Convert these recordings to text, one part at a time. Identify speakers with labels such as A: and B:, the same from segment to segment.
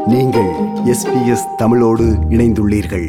A: நீங்கள் எஸ்பிஎஸ் தமிழோடு இணைந்துள்ளீர்கள்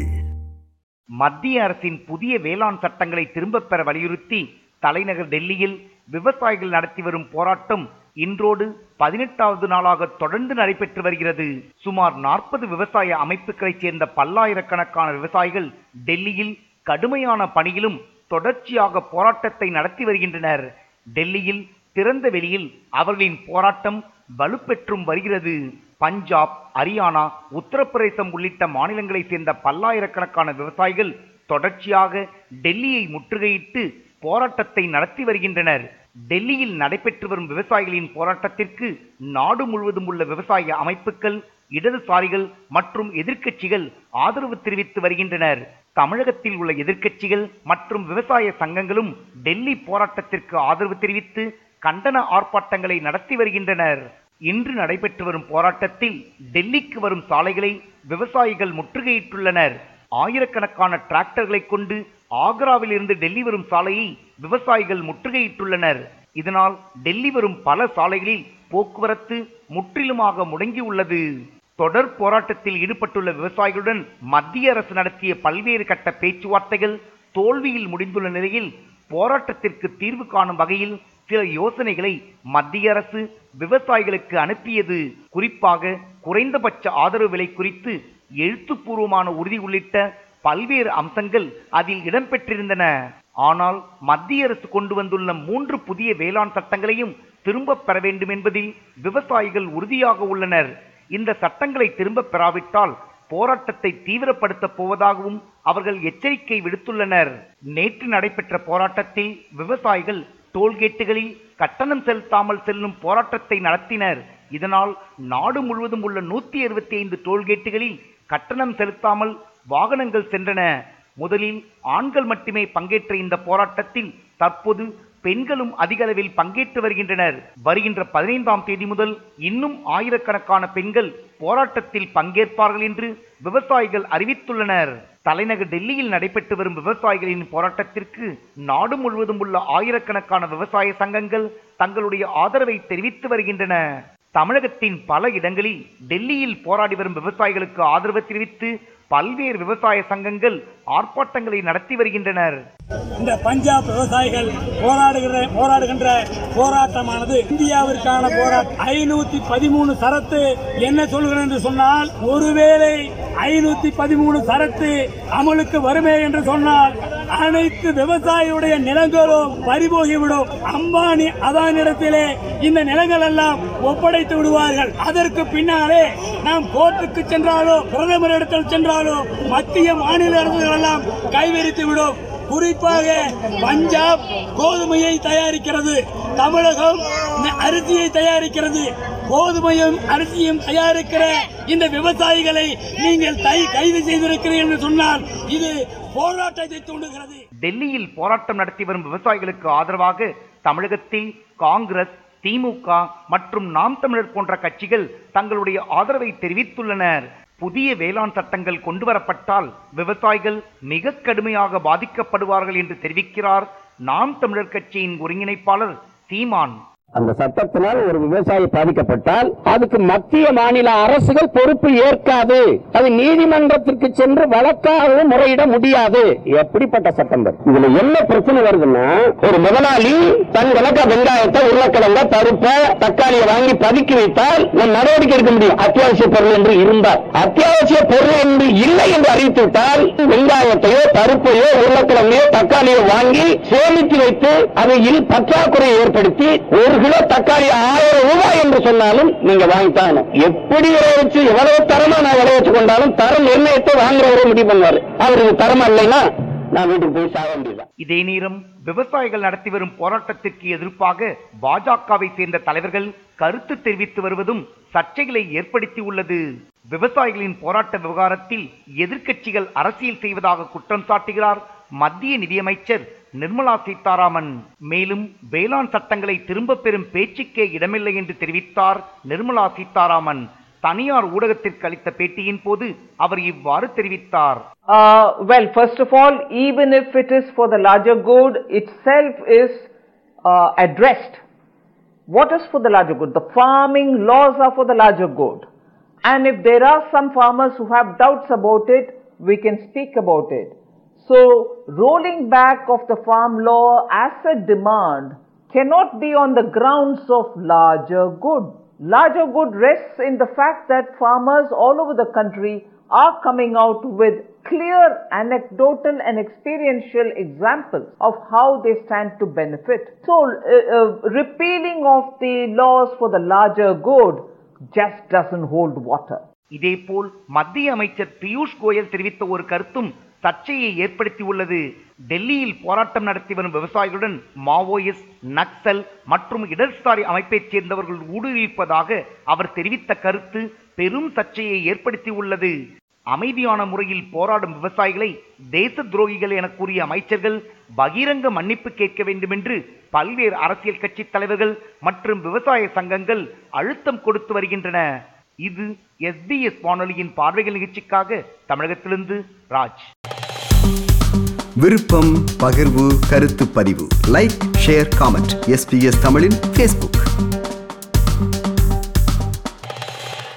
B: மத்திய அரசின் புதிய வேளாண் சட்டங்களை திரும்பப் பெற வலியுறுத்தி தலைநகர் டெல்லியில் விவசாயிகள் நடத்தி வரும் போராட்டம் இன்றோடு பதினெட்டாவது நாளாக தொடர்ந்து நடைபெற்று வருகிறது சுமார் நாற்பது விவசாய அமைப்புகளைச் சேர்ந்த பல்லாயிரக்கணக்கான விவசாயிகள் டெல்லியில் கடுமையான பணியிலும் தொடர்ச்சியாக போராட்டத்தை நடத்தி வருகின்றனர் டெல்லியில் திறந்த வெளியில் அவர்களின் போராட்டம் வலுப்பெற்றும் வருகிறது பஞ்சாப் ஹரியானா உத்தரப்பிரதேசம் உள்ளிட்ட மாநிலங்களைச் சேர்ந்த பல்லாயிரக்கணக்கான விவசாயிகள் தொடர்ச்சியாக டெல்லியை முற்றுகையிட்டு போராட்டத்தை நடத்தி வருகின்றனர் டெல்லியில் நடைபெற்று வரும் விவசாயிகளின் போராட்டத்திற்கு நாடு முழுவதும் உள்ள விவசாய அமைப்புகள் இடதுசாரிகள் மற்றும் எதிர்க்கட்சிகள் ஆதரவு தெரிவித்து வருகின்றனர் தமிழகத்தில் உள்ள எதிர்க்கட்சிகள் மற்றும் விவசாய சங்கங்களும் டெல்லி போராட்டத்திற்கு ஆதரவு தெரிவித்து கண்டன ஆர்ப்பாட்டங்களை நடத்தி வருகின்றனர் இன்று நடைபெற்று வரும் போராட்டத்தில் டெல்லிக்கு வரும் சாலைகளை விவசாயிகள் முற்றுகையிட்டுள்ளனர் ஆயிரக்கணக்கான டிராக்டர்களை கொண்டு ஆக்ராவில் இருந்து டெல்லி வரும் சாலையை விவசாயிகள் முற்றுகையிட்டுள்ளனர் இதனால் டெல்லி வரும் பல சாலைகளில் போக்குவரத்து முற்றிலுமாக முடங்கியுள்ளது தொடர் போராட்டத்தில் ஈடுபட்டுள்ள விவசாயிகளுடன் மத்திய அரசு நடத்திய பல்வேறு கட்ட பேச்சுவார்த்தைகள் தோல்வியில் முடிந்துள்ள நிலையில் போராட்டத்திற்கு தீர்வு காணும் வகையில் சில யோசனைகளை மத்திய அரசு விவசாயிகளுக்கு அனுப்பியது குறிப்பாக குறைந்தபட்ச ஆதரவு விலை குறித்து எழுத்துப்பூர்வமான உறுதி உள்ளிட்ட பல்வேறு அம்சங்கள் அதில் இடம்பெற்றிருந்தன ஆனால் மத்திய அரசு கொண்டு வந்துள்ள மூன்று புதிய வேளாண் சட்டங்களையும் திரும்பப் பெற வேண்டும் என்பதில் விவசாயிகள் உறுதியாக உள்ளனர் இந்த சட்டங்களை திரும்பப் பெறாவிட்டால் போராட்டத்தை தீவிரப்படுத்தப் போவதாகவும் அவர்கள் எச்சரிக்கை விடுத்துள்ளனர் நேற்று நடைபெற்ற போராட்டத்தில் விவசாயிகள் டோல்கேட்டுகளில் கட்டணம் செலுத்தாமல் செல்லும் போராட்டத்தை நடத்தினர் இதனால் நாடு முழுவதும் உள்ள நூத்தி அறுபத்தி ஐந்து டோல்கேட்டுகளில் கட்டணம் செலுத்தாமல் வாகனங்கள் சென்றன முதலில் ஆண்கள் மட்டுமே பங்கேற்ற இந்த போராட்டத்தில் தற்போது பெண்களும் அதிக அளவில் பங்கேற்று வருகின்றனர் வருகின்ற பதினைந்தாம் தேதி முதல் இன்னும் ஆயிரக்கணக்கான பெண்கள் போராட்டத்தில் பங்கேற்பார்கள் என்று விவசாயிகள் அறிவித்துள்ளனர் தலைநகர் டெல்லியில் நடைபெற்று வரும் விவசாயிகளின் போராட்டத்திற்கு நாடு முழுவதும் உள்ள ஆயிரக்கணக்கான விவசாய சங்கங்கள் தங்களுடைய ஆதரவை தெரிவித்து வருகின்றன தமிழகத்தின் பல இடங்களில் டெல்லியில் போராடி வரும் விவசாயிகளுக்கு ஆதரவு தெரிவித்து பல்வேறு விவசாய சங்கங்கள் ஆர்ப்பாட்டங்களை நடத்தி வருகின்றனர்
C: இந்த பஞ்சாப் விவசாயிகள் போராடுகிற போராடுகின்ற போராட்டமானது இந்தியாவிற்கான போராட்டம் ஐநூத்தி பதிமூணு சரத்து என்ன சொல்கிறது என்று சொன்னால் ஒருவேளை ஐநூத்தி பதிமூணு சரத்து அமலுக்கு வருமே என்று சொன்னால் அனைத்து விவசாயியுடைய நிலங்களும் பறிபோகிவிடும் அம்பானி அதானிடத்திலே இந்த நிலங்கள் எல்லாம் ஒப்படைத்து விடுவார்கள் அதற்கு பின்னாலே நாம் கோர்ட்டுக்கு சென்றாலோ பிரதமர் இடத்தில் சென்றாலோ மத்திய மாநில அரசுகள் எல்லாம் கைவிரித்து விடும் குறிப்பாக பஞ்சாப் கோதுமையை தயாரிக்கிறது தமிழகம் நெ- அரிசியை தயாரிக்கிறது கோதுமையும் அரிசியும் தயாரிக்கிற இந்த விவசாயிகளை நீங்கள் தை கைது செய்திருக்கிறீர்கள் என்று சொன்னால் இது போராட்டத்தை தூண்டுகிறது
B: டெல்லியில் போராட்டம் நடத்தி வரும் விவசாயிகளுக்கு ஆதரவாக தமிழகத்தில் காங்கிரஸ் திமுக மற்றும் நாம் தமிழர் போன்ற கட்சிகள் தங்களுடைய ஆதரவை தெரிவித்துள்ளனர் புதிய வேளாண் சட்டங்கள் கொண்டுவரப்பட்டால் விவசாயிகள் மிக கடுமையாக பாதிக்கப்படுவார்கள் என்று தெரிவிக்கிறார் நாம் தமிழர் கட்சியின் ஒருங்கிணைப்பாளர் சீமான்
D: அந்த சட்டத்தினால் ஒரு விவசாயி பாதிக்கப்பட்டால் அதுக்கு மத்திய மாநில அரசுகள் பொறுப்பு ஏற்காது அது நீதிமன்றத்திற்கு சென்று வழக்காகவும் முறையிட முடியாது எப்படிப்பட்ட சட்டம் வரும்? இதுல என்ன பிரச்சனை வருதுன்னா ஒரு முதலாளி தன் விளக்க வெங்காயத்தை உருளைக்கிழங்க பருப்பை தக்காளியை வாங்கி பதுக்கி வைத்தால் நம்ம நடவடிக்கை எடுக்க முடியும் அத்தியாவசிய பொருள் என்று இருந்தால் அத்தியாவசிய பொருள் என்று இல்லை என்று அறிவித்து விட்டால் வெங்காயத்தையோ பருப்பையோ உருளைக்கிழங்கையோ தக்காளியோ வாங்கி சேமித்து வைத்து அவையில் பற்றாக்குறையை ஏற்படுத்தி ஒரு கிலோ தக்காளி ஆயிரம் ரூபாய் என்று சொன்னாலும் நீங்க வாங்கித்தான் எப்படி விளைவிச்சு எவ்வளவு தரமா நான் விளைவிச்சு கொண்டாலும் தரம் நிர்ணயித்து வாங்குறவரை முடிவு பண்ணுவாரு அவருக்கு தரமா இல்லைன்னா நான் வீட்டுக்கு போய் சாக வேண்டியதுதான்
B: இதே நேரம் விவசாயிகள் நடத்தி வரும் போராட்டத்திற்கு எதிர்ப்பாக பாஜகவை சேர்ந்த தலைவர்கள் கருத்து தெரிவித்து வருவதும் சர்ச்சைகளை ஏற்படுத்தி உள்ளது விவசாயிகளின் போராட்ட விவகாரத்தில் எதிர்க்கட்சிகள் அரசியல் செய்வதாக குற்றம் சாட்டுகிறார் மத்திய நிதியமைச்சர் நிர்மலா சீதாராமன் மேலும் வேளாண் சட்டங்களை திரும்பப் பெறும் பேச்சுக்கே இடமில்லை என்று தெரிவித்தார் நிர்மலா சீதாராமன் தனியார் ஊடகத்திற்கு அளித்த பேட்டியின் போது அவர் இவ்வாறு தெரிவித்தார்
E: Uh, well, first of all, even if it is for the larger good, itself is uh, addressed. What is for the larger good? The farming laws are for the larger good. And if there are some farmers who have doubts about it, we can speak about it. So, rolling back of the farm law as a demand cannot be on the grounds of larger good. Larger good rests in the fact that farmers all over the country are coming out with clear anecdotal and experiential examples of how they stand to benefit. So, uh, uh, repealing of the laws for the larger good just doesn't hold water.
B: இதேபோல் மத்திய அமைச்சர் பியூஷ் கோயல் தெரிவித்த ஒரு கருத்தும் சர்ச்சையை ஏற்படுத்தியுள்ளது டெல்லியில் போராட்டம் நடத்தி வரும் விவசாயிகளுடன் மாவோயிஸ்ட் நக்சல் மற்றும் இடதுசாரி அமைப்பைச் சேர்ந்தவர்கள் ஊடுருவிப்பதாக அவர் தெரிவித்த கருத்து பெரும் சர்ச்சையை ஏற்படுத்தியுள்ளது அமைதியான முறையில் போராடும் விவசாயிகளை தேச துரோகிகள் என கூறிய அமைச்சர்கள் பகிரங்க மன்னிப்பு கேட்க வேண்டும் என்று பல்வேறு அரசியல் கட்சி தலைவர்கள் மற்றும் விவசாய சங்கங்கள் அழுத்தம் கொடுத்து வருகின்றன இது எஸ்பிஎஸ் வானொலியின் பார்வைகள் நிகழ்ச்சிக்காக தமிழகத்திலிருந்து ராஜ்
A: விருப்பம் பகிர்வு கருத்து பதிவு லைக் ஷேர் காமெண்ட் எஸ்பிஎஸ் தமிழின் ஃபேஸ்புக்